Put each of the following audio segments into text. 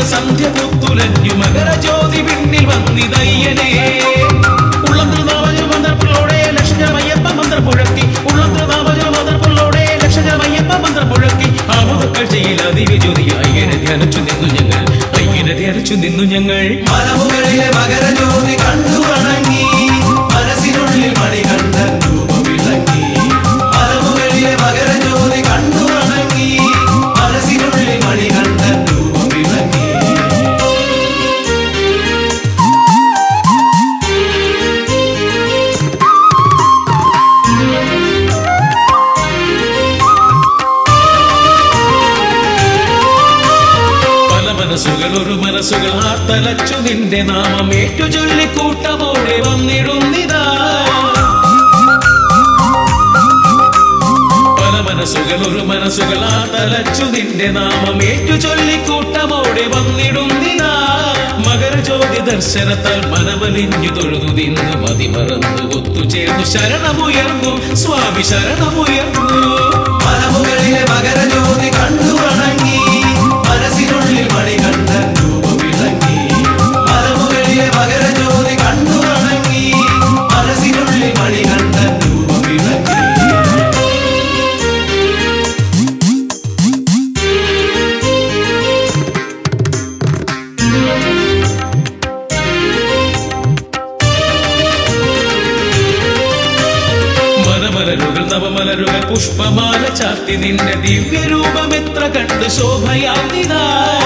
സന്ധ്യ പുത്തുലഞ്ഞു മകരജ്യോതി പിന്നിൽ വന്നിതയ്യനെ ഉള്ളത്തിൽ നാമജ മന്ത്രപ്പുള്ളോടെ ലക്ഷണമയ്യപ്പ മന്ത്രം മുഴക്കി ഉള്ളത്തിൽ നാമജ മന്ത്രപ്പുള്ളോടെ ലക്ഷണമയ്യപ്പ മന്ത്രം മുഴക്കി ആമതക്കാഴ്ചയിൽ അതിവിജ്യോതി അയ്യനെ ധ്യാനിച്ചു നിന്നു ഞങ്ങൾ അയ്യനെ ധ്യാനിച്ചു നിന്നു ഞങ്ങൾ മലമുകളിലെ മകരജ്യോതി കണ്ടു വണങ്ങി മനസ്സിനുള്ളിൽ മണികണ്ഠൻ രൂപം വിളങ്ങി മലമുകളിലെ മകരജ്യോതി കണ്ടു വണങ്ങി മനസ്സിനുള്ളിൽ മണികണ്ഠൻ രൂപം വിളങ്ങി പല മനസ്സുകൾ ഒരു മനസ്സുകൾ ആർത്തലച്ചു നിന്റെ നാമം ഏറ്റു ചൊല്ലിക്കൂട്ടമോടെ വന്നിടുന്നിതാ പല മനസ്സുകൾ ഒരു മനസ്സുകൾ ആർത്തലച്ചു നിന്റെ നാമം ഏറ്റു ചൊല്ലിക്കൂട്ടമോടെ വന്നിടുന്നിതാ മകരജ്യോതി ദർശനത്താൽ മനമലിഞ്ഞു തൊഴുതു നിന്നു മതിമറന്നു ഒത്തുചേർന്നു ശരണമുയർന്നു സ്വാമി ശരണമുയർന്നു മലമുകളിലെ മകരജ്യോതി കണ്ടു വണങ്ങി മനസ്സിനുള്ളിൽ മണികണ്ഠൻ രൂപം വിളങ്ങി മലമുകളിലെ മകരജ്യോതി കണ്ടു വണങ്ങി മനസ്സിനുള്ളിൽ മണികണ്ഠൻ രൂപം വിളങ്ങി മലമലരുകൾ നവമലരുകൾ പുഷ്പമാല ചാർത്തി നിന്റെ ദിവ്യരൂപം എത്ര കണ്ട് ശോഭയാർന്നിതാ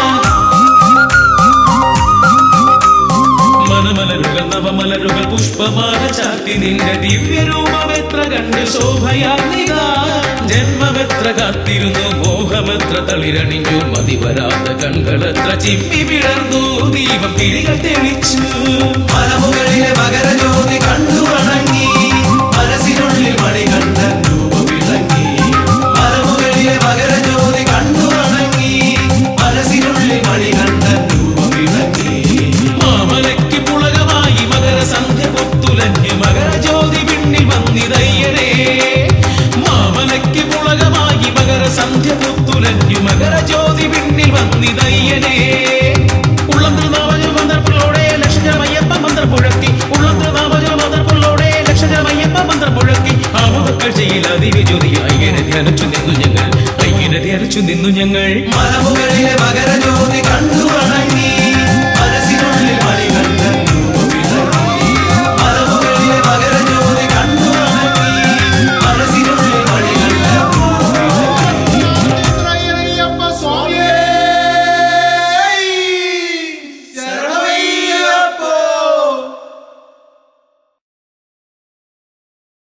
മനമലരുകൾ നവമലരുകൾ പുഷ്പമാല ചാർത്തി നിന്റെ ദിവ്യരൂപം എത്ര കണ്ട് ശോഭയാർന്നിതാ ജന്മമെത്ര കാത്തിരുന്നു മോഹമെത്ര തളിരണിഞ്ഞു മതിവരാത്ത കൺകളെത്ര ചിമ്മി വിടർന്നു ദീപം തിരികൾ തെളിച്ചു മലമുകളിലെ മകരജ്യോതി കണ്ടു വണങ്ങി മനസ്സിനുള്ളിൽ മണികണ്ഠൻ രൂപം വിളങ്ങി മലമുകളിലെ മകരജ്യോതി കണ്ടു വണങ്ങി മനസ്സിനുള്ളിൽ മണികണ്ഠൻ രൂപം വിളങ്ങി മാമലയ്ക്ക് പുളകമായി മകരസന്ധ്യ പുത്തുലഞ്ഞ് മകരജ്യോതി പിന്നിൽ വന്നിതയ്യനേ മാമലയ്ക്ക് പുളകമായി മകരസന്ധ്യ പുത്തുലഞ്ഞു മകരജ്യോതി പിന്നിൽ വന്നിതയ്യനേ ഉള്ളത്തിൽ നാമജ മന്ത്രപ്പുള്ളോടെ ലക്ഷണമയ്യപ്പ മന്ത്രം മുഴക്കി ഉള്ളത്തിൽ നാമജ മന്ത്രപ്പുള്ളോടെ ലക്ഷണമയ്യപ്പ മന്ത്രം മുഴക്കി ആമതക്കാഴ്ചയിൽ അതിവിജ്യോതി അയ്യനെ ധ്യാനിച്ചു നിന്നു ഞങ്ങൾ അയ്യനെ ധ്യാനിച്ചു നിന്നു ഞങ്ങൾ മലമുകളിലെ മകരജ്യോതി കണ്ടു